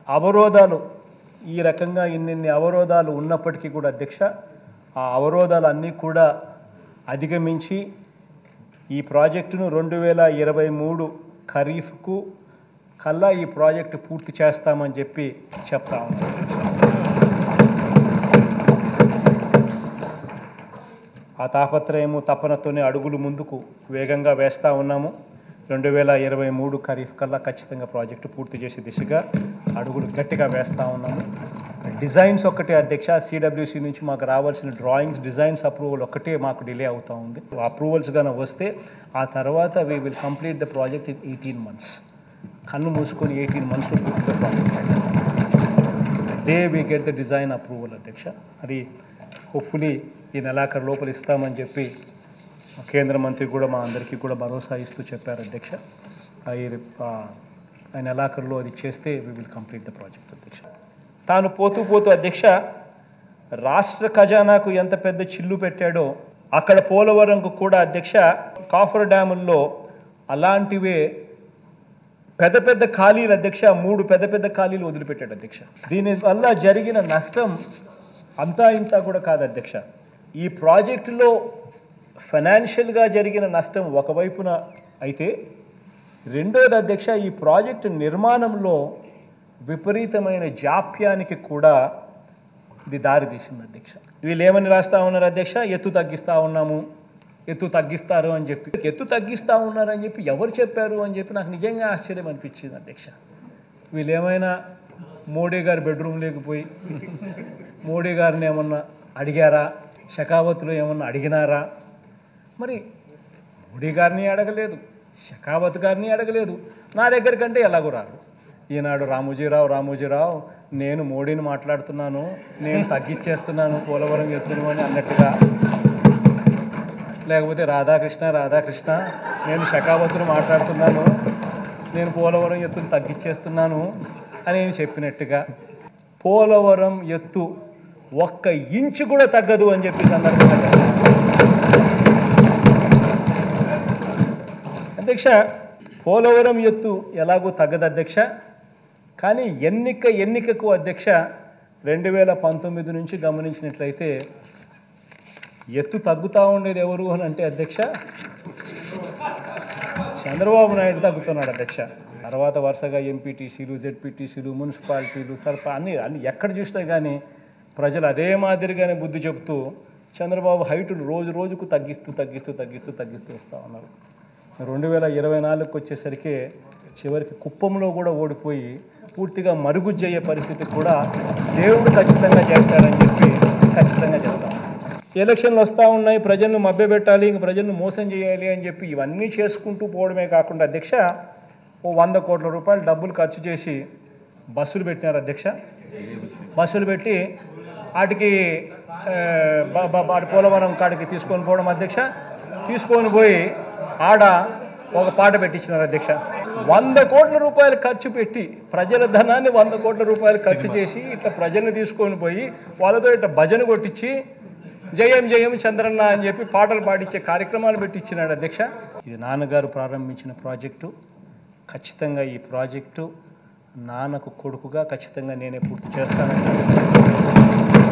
అవరోధాలు ఈ రకంగా ఇన్నిన్ని అవరోధాలు ఉన్నప్పటికీ కూడా అధ్యక్ష ఆ అవరోధాలు అన్నీ కూడా అధిగమించి ఈ ప్రాజెక్టును రెండు వేల ఇరవై మూడు ఖరీఫ్కు కల్లా ఈ ప్రాజెక్టు పూర్తి చేస్తామని చెప్పి చెప్తా ఉన్నాం ఆ తాపత్రయము తపనతోనే అడుగులు ముందుకు వేగంగా వేస్తూ ఉన్నాము రెండు వేల ఇరవై మూడు ఖరీఫ్ కల్లా ఖచ్చితంగా ప్రాజెక్టు పూర్తి చేసే దిశగా అడుగులు గట్టిగా వేస్తూ ఉన్నాము డిజైన్స్ ఒక్కటే అధ్యక్ష సిడబ్ల్యూసి నుంచి మాకు రావాల్సిన డ్రాయింగ్స్ డిజైన్స్ అప్రూవల్ ఒక్కటే మాకు డిలే అవుతూ ఉంది అప్రూవల్స్ కానీ వస్తే ఆ తర్వాత we will complete the project in eighteen months కన్ను మూసుకొని ఎయిటీన్ మంత్స్లో పూర్తిగా ప్రాజెక్ట్ చేస్తాం day we get the design approval అధ్యక్ష అది హోప్ఫుల్లీ ఈ నెలాఖరు లోపల ఇస్తామని చెప్పి కేంద్ర మంత్రి కూడా మా అందరికీ కూడా భరోసా ఇస్తూ చెప్పారు అధ్యక్ష ఆ ఈ ఆ, ఆ నెలాఖరులో అది చేస్తే we will complete the project అధ్యక్ష తాను పోతూ పోతూ అధ్యక్ష రాష్ట్ర ఖజానాకు ఎంత పెద్ద చిల్లు పెట్టాడో అక్కడ పోలవరంకు కూడా అధ్యక్ష కాఫర్ డ్యాముల్లో అలాంటివే పెద్ద పెద్ద ఖాళీలు అధ్యక్ష మూడు పెద్ద పెద్ద ఖాళీలు వదిలిపెట్టాడు అధ్యక్ష దీని వల్ల జరిగిన నష్టం అంతా ఇంత కూడా కాదు అధ్యక్ష ఈ ప్రాజెక్టులో ఫైనాన్షియల్గా జరిగిన నష్టం ఒకవైపున అయితే రెండోది అధ్యక్ష ఈ ప్రాజెక్టు నిర్మాణంలో విపరీతమైన జాప్యానికి కూడా ఇది దారి తీసింది అధ్యక్ష వీళ్ళు ఏమని రాస్తా ఉన్నారు అధ్యక్ష ఎత్తు తగ్గిస్తా ఉన్నాము ఎత్తు తగ్గిస్తారు అని చెప్పి ఎత్తు తగ్గిస్తా ఉన్నారు అని చెప్పి ఎవరు చెప్పారు అని చెప్పి నాకు నిజంగా ఆశ్చర్యం అనిపించింది అధ్యక్ష వీళ్ళు ఏమైనా మోడీ గారి బెడ్రూమ్ లేకపోయి మోడీ గారిని ఏమన్నా అడిగారా షకావత్లో ఏమన్నా అడిగినారా మరి మోడీ గారిని అడగలేదు షకావత్ గారిని అడగలేదు నా దగ్గరికంటే ఎలాగో రారు ఈనాడు రామోజీరావు రామోజీరావు నేను మోడీని మాట్లాడుతున్నాను నేను తగ్గించేస్తున్నాను పోలవరం ఎత్తును అని అన్నట్టుగా లేకపోతే రాధాకృష్ణ రాధాకృష్ణ నేను షకావతును మాట్లాడుతున్నాను నేను పోలవరం ఎత్తును తగ్గించేస్తున్నాను అని నేను చెప్పినట్టుగా పోలవరం ఎత్తు ఒక్క ఇంచు కూడా తగ్గదు అని చెప్పి సందర్భంగా చెప్పాను. అధ్యక్ష పోలవరం ఎత్తు ఎలాగో తగ్గదు అధ్యక్ష కానీ ఎన్నిక ఎన్నికకు అధ్యక్ష రెండు వేల పంతొమ్మిది నుంచి గమనించినట్లయితే ఎత్తు తగ్గుతూ ఉండేది ఎవరు అని అంటే అధ్యక్ష చంద్రబాబు నాయుడు తగ్గుతున్నాడు అధ్యక్ష తర్వాత వరుసగా ఎంపీటీసీలు జెడ్పీటీసీలు మున్సిపాలిటీలు సర్ప అన్ని అన్ని ఎక్కడ చూసినా కానీ ప్రజలు అదే మాదిరిగానే బుద్ధి చెబుతూ చంద్రబాబు హైటును రోజు రోజుకు తగ్గిస్తూ తగ్గిస్తూ తగ్గిస్తూ తగ్గిస్తూ వస్తూ ఉన్నారు రెండు వేల ఇరవై నాలుగుకి వచ్చేసరికి చివరికి కుప్పంలో కూడా ఓడిపోయి పూర్తిగా మరుగుజ్జయ్యే పరిస్థితి కూడా దేవుడు ఖచ్చితంగా చేస్తాడని చెప్పి ఖచ్చితంగా చెప్తాం ఎలక్షన్లు వస్తూ ఉన్నాయి ప్రజలను మభ్యపెట్టాలి ఇంక ప్రజలను మోసం చేయాలి అని చెప్పి ఇవన్నీ చేసుకుంటూ పోవడమే కాకుండా అధ్యక్ష ఓ వంద కోట్ల రూపాయలు డబ్బులు ఖర్చు చేసి బస్సులు పెట్టినారు అధ్యక్ష బస్సులు పెట్టి వాటికి ఆ, బ- బ- వాటి పోలవరం కాడికి తీసుకొని పోవడం అధ్యక్ష తీసుకొని పోయి ఆడ ఒక పాట పెట్టించినారు అధ్యక్ష వంద కోట్ల రూపాయలు ఖర్చు పెట్టి ప్రజల ధనాన్ని వంద కోట్ల రూపాయలు ఖర్చు చేసి ఇట్లా ప్రజల్ని తీసుకొని పోయి వాళ్ళతో ఇట్లా భజన కొట్టించి జయం జయం చంద్రన్న అని చెప్పి పాటలు పాడించే కార్యక్రమాలు పెట్టించినాడు అధ్యక్ష ఇది నాన్నగారు ప్రారంభించిన ప్రాజెక్టు ఖచ్చితంగా ఈ ప్రాజెక్టు నాన్నకు కొడుకుగా ఖచ్చితంగా నేనే పూర్తి చేస్తానని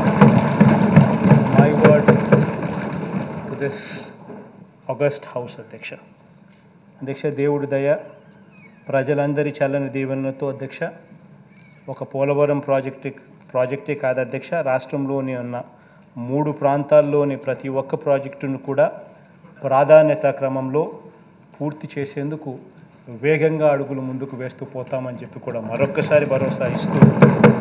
my word to this August house అధ్యక్ష అధ్యక్ష దేవుడి దయ ప్రజలందరి చల్లని దీవెనలతో అధ్యక్ష ఒక పోలవరం ప్రాజెక్టు ప్రాజెక్టే కాదు అధ్యక్ష రాష్ట్రంలోని ఉన్న మూడు ప్రాంతాల్లోని ప్రతి ఒక్క ప్రాజెక్టును కూడా ప్రాధాన్యత క్రమంలో పూర్తి చేసేందుకు వేగంగా అడుగులు ముందుకు వేస్తూ పోతామని చెప్పి కూడా మరొక్కసారి భరోసా ఇస్తూ